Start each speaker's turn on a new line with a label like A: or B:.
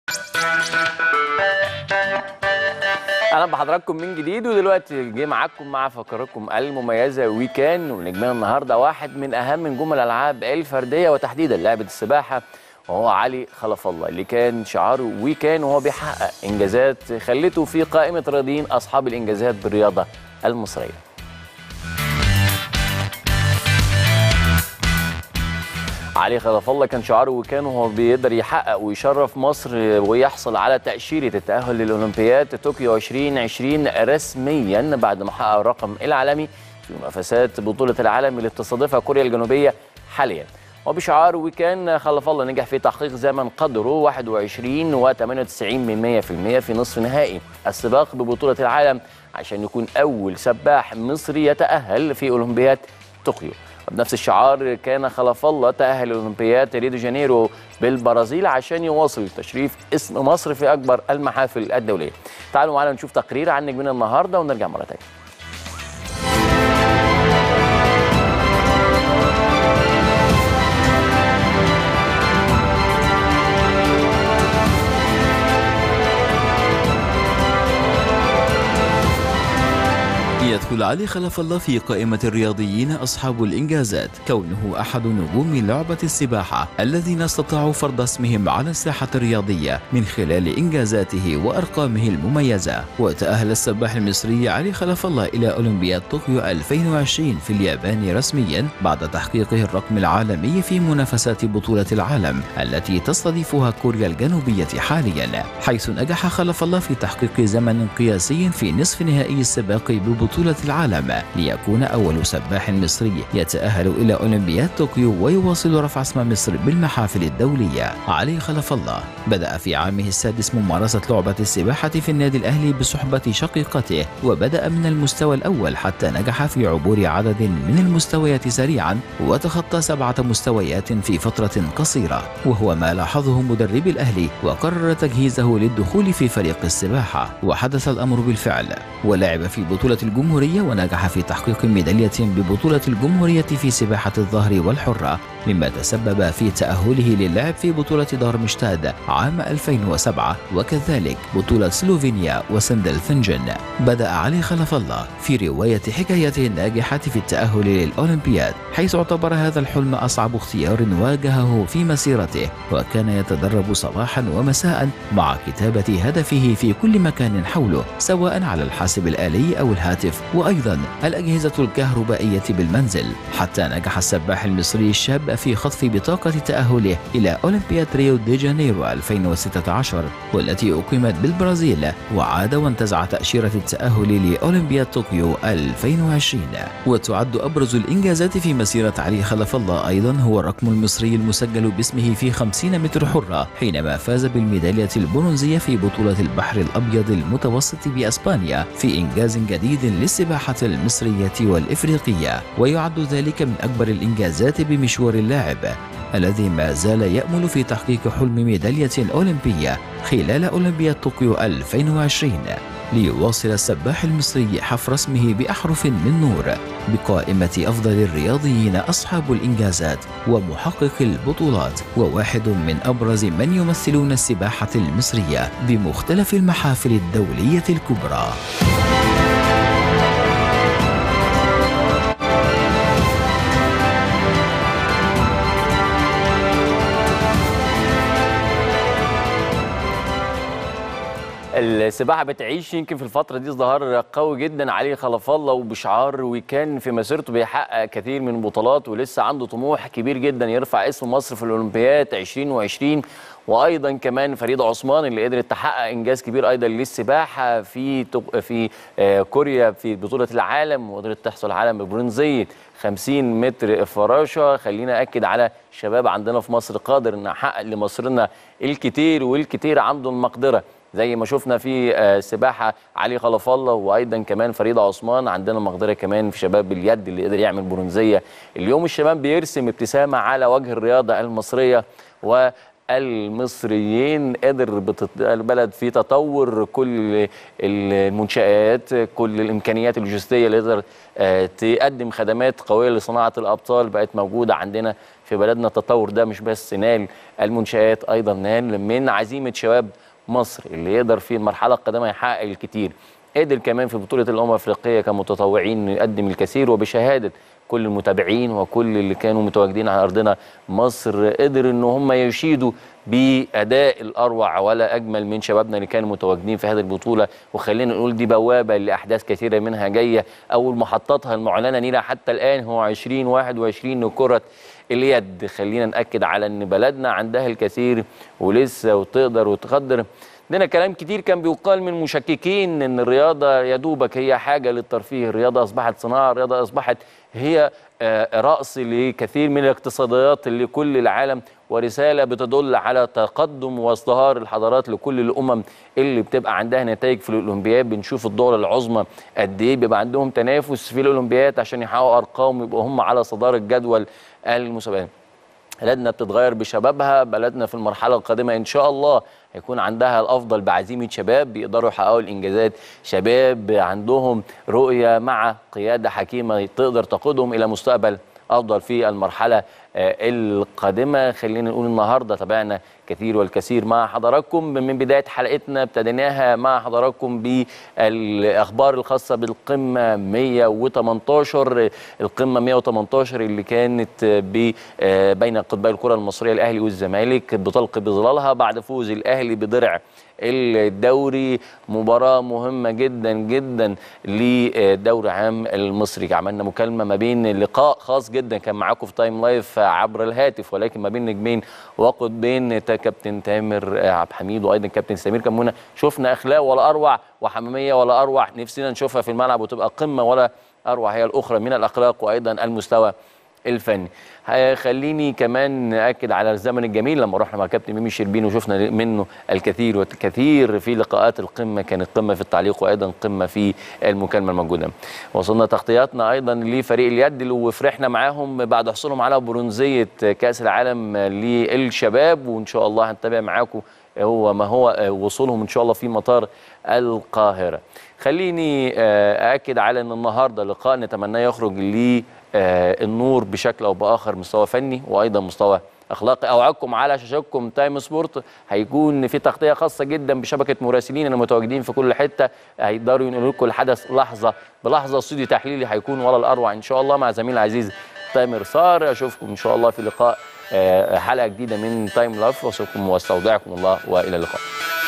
A: اهلا بحضراتكم من جديد ودلوقتي جه معاكم مع فقراتكم المميزه ويكان ونجمنا النهارده واحد من اهم نجوم الالعاب الفرديه وتحديدا لعبه السباحه وهو علي خلف الله اللي كان شعاره ويكان وهو بيحقق انجازات خلته في قائمه رياضيين اصحاب الانجازات بالرياضه المصريه علي خلف الله كان شعاره وكان وهو بيقدر يحقق ويشرف مصر ويحصل على تأشيرة التأهل للأولمبياد طوكيو 2020 رسميا بعد ما حقق الرقم العالمي في منافسات بطولة العالم اللي بتستضيفها كوريا الجنوبية حاليا وبشعار وكان خلف الله نجح في تحقيق زمن قدره 21 و98 من 100% في نصف نهائي السباق ببطولة العالم عشان يكون أول سباح مصري يتأهل في أولمبياد طوكيو بنفس الشعار كان خلف الله تأهل لأولمبياد ريو دي جانيرو بالبرازيل عشان يواصل تشريف اسم مصر في أكبر المحافل الدولية. تعالوا معانا نشوف تقرير عن نجمنا النهارده ونرجع مرة تانية.
B: يدخل علي خلف الله في قائمة الرياضيين أصحاب الإنجازات كونه أحد نجوم لعبة السباحة الذين استطاعوا فرض اسمهم على الساحة الرياضية من خلال إنجازاته وأرقامه المميزة وتأهل السباح المصري علي خلف الله إلى أولمبياد طوكيو 2020 في اليابان رسميا بعد تحقيقه الرقم العالمي في منافسات بطولة العالم التي تستضيفها كوريا الجنوبية حاليا حيث نجح خلف الله في تحقيق زمن قياسي في نصف نهائي السباق ببطولة بطولة العالم ليكون أول سباح مصري يتأهل إلى أولمبياد طوكيو ويواصل رفع اسم مصر بالمحافل الدولية علي خلف الله بدأ في عامه السادس ممارسة لعبة السباحة في النادي الأهلي بصحبة شقيقته وبدأ من المستوى الأول حتى نجح في عبور عدد من المستويات سريعا وتخطى سبعة مستويات في فترة قصيرة وهو ما لاحظه مدرب الأهلي وقرر تجهيزه للدخول في فريق السباحة وحدث الأمر بالفعل ولعب في بطولة الجمهورية الجمهورية ونجح في تحقيق ميدالية ببطولة الجمهورية في سباحة الظهر والحرة مما تسبب في تأهله للعب في بطولة دارمشتاد عام 2007 وكذلك بطولة سلوفينيا وسندلفنجن بدأ علي خلف الله في رواية حكايته الناجحة في التأهل للأولمبياد حيث اعتبر هذا الحلم أصعب اختيار واجهه في مسيرته وكان يتدرب صباحا ومساء مع كتابة هدفه في كل مكان حوله سواء على الحاسب الآلي أو الهاتف وأيضا الأجهزة الكهربائية بالمنزل حتى نجح السباح المصري الشاب في خطف بطاقة تأهله إلى أولمبياد ريو دي جانيرو 2016 والتي أقيمت بالبرازيل وعاد وانتزع تأشيرة التأهل لأولمبياد طوكيو 2020 وتعد أبرز الإنجازات في مسيرة علي خلف الله أيضا هو الرقم المصري المسجل باسمه في 50 متر حرة حينما فاز بالميدالية البرونزية في بطولة البحر الأبيض المتوسط بإسبانيا في إنجاز جديد للسباحة المصرية والإفريقية ويعد ذلك من أكبر الإنجازات بمشوار اللاعب الذي ما زال يأمل في تحقيق حلم ميدالية أولمبية خلال أولمبياد طوكيو 2020 ليواصل السباح المصري حفر اسمه بأحرف من نور بقائمة أفضل الرياضيين أصحاب الإنجازات ومحقق البطولات وواحد من أبرز من يمثلون السباحة المصرية بمختلف المحافل الدولية الكبرى.
A: السباحه بتعيش يمكن في الفتره دي ازدهار قوي جدا علي خلف الله وبشعار وكان في مسيرته بيحقق كثير من البطولات ولسه عنده طموح كبير جدا يرفع اسم مصر في الاولمبياد 2020 وايضا كمان فريده عثمان اللي قدرت تحقق انجاز كبير ايضا للسباحه في في كوريا في بطوله العالم وقدرت تحصل على برونزيه 50 متر فراشه خلينا اكد على شباب عندنا في مصر قادر ان نحقق لمصرنا الكتير والكتير عنده المقدره زي ما شفنا في سباحه علي خلف الله وايضا كمان فريده عثمان عندنا مقدره كمان في شباب اليد اللي قدر يعمل برونزيه اليوم الشباب بيرسم ابتسامه على وجه الرياضه المصريه و المصريين قدر بتط... البلد في تطور كل المنشآت كل الإمكانيات اللوجستية اللي تقدر تقدم خدمات قوية لصناعة الأبطال بقت موجودة عندنا في بلدنا التطور ده مش بس نال المنشآت ايضا نال من عزيمه شباب مصر اللي يقدر في المرحله القادمه يحقق الكثير قدر كمان في بطوله الامم الافريقيه كمتطوعين يقدم الكثير وبشهاده كل المتابعين وكل اللي كانوا متواجدين على ارضنا مصر قدر ان هم يشيدوا باداء الاروع ولا اجمل من شبابنا اللي كانوا متواجدين في هذه البطوله وخلينا نقول دي بوابه لاحداث كثيره منها جايه اول محطاتها المعلنه نيلة حتى الان هو 2021 لكره اليد خلينا ناكد على ان بلدنا عندها الكثير ولسه وتقدر وتقدر عندنا كلام كتير كان بيقال من مشككين ان الرياضه يا دوبك هي حاجه للترفيه الرياضه اصبحت صناعه الرياضه اصبحت هي آه، راس لكثير من الاقتصاديات لكل العالم ورساله بتدل على تقدم وازدهار الحضارات لكل الامم اللي بتبقى عندها نتائج في الاولمبياد بنشوف الدول العظمى قد ايه بيبقى عندهم تنافس في الاولمبياد عشان يحققوا ارقام ويبقوا هم على صداره جدول المسابقات بلدنا بتتغير بشبابها بلدنا في المرحلة القادمة إن شاء الله هيكون عندها الأفضل بعزيمة شباب بيقدروا يحققوا الإنجازات شباب عندهم رؤية مع قيادة حكيمة تقدر تقودهم إلى مستقبل أفضل في المرحلة آه، القادمة خلينا نقول النهاردة تابعنا كثير والكثير مع حضراتكم من بداية حلقتنا ابتديناها مع حضراتكم بالأخبار الخاصة بالقمة 118 القمة 118 اللي كانت ب- آه، بين قطبي الكرة المصرية الأهلي والزمالك بتلقي بظلالها بعد فوز الأهلي بدرع الدوري مباراة مهمة جدا جدا لدوري عام المصري عملنا مكالمة ما بين لقاء خاص جدا كان معاكم في تايم لايف عبر الهاتف ولكن ما بين نجمين وقد بين تا- كابتن تامر عبد الحميد وايضا كابتن سمير كمونه شفنا اخلاق ولا اروع وحميميه ولا اروع نفسنا نشوفها في الملعب وتبقى قمه ولا اروع هي الاخرى من الاخلاق وايضا المستوى الفني خليني كمان ناكد على الزمن الجميل لما رحنا مع كابتن ميمي شربين وشفنا منه الكثير والكثير في لقاءات القمه كانت قمه في التعليق وايضا قمه في المكالمه الموجوده وصلنا تغطياتنا ايضا لفريق اليد اللي وفرحنا معاهم بعد حصولهم على برونزيه كاس العالم للشباب وان شاء الله هنتابع معاكم هو ما هو وصولهم ان شاء الله في مطار القاهره خليني آه، اكد على ان النهارده لقاء نتمناه يخرج للنور بشكل او باخر مستوى فني وايضا مستوى اخلاقي اوعدكم على شاشتكم تايم سبورت هيكون في تغطيه خاصه جدا بشبكه مراسلين المتواجدين في كل حته هيقدروا ينقلوا لكم الحدث لحظه بلحظه استوديو تحليلي هيكون ولا الاروع ان شاء الله مع زميل عزيز تامر صار اشوفكم ان شاء الله في لقاء آه، حلقه جديده من تايم لايف واشوفكم واستودعكم الله والى اللقاء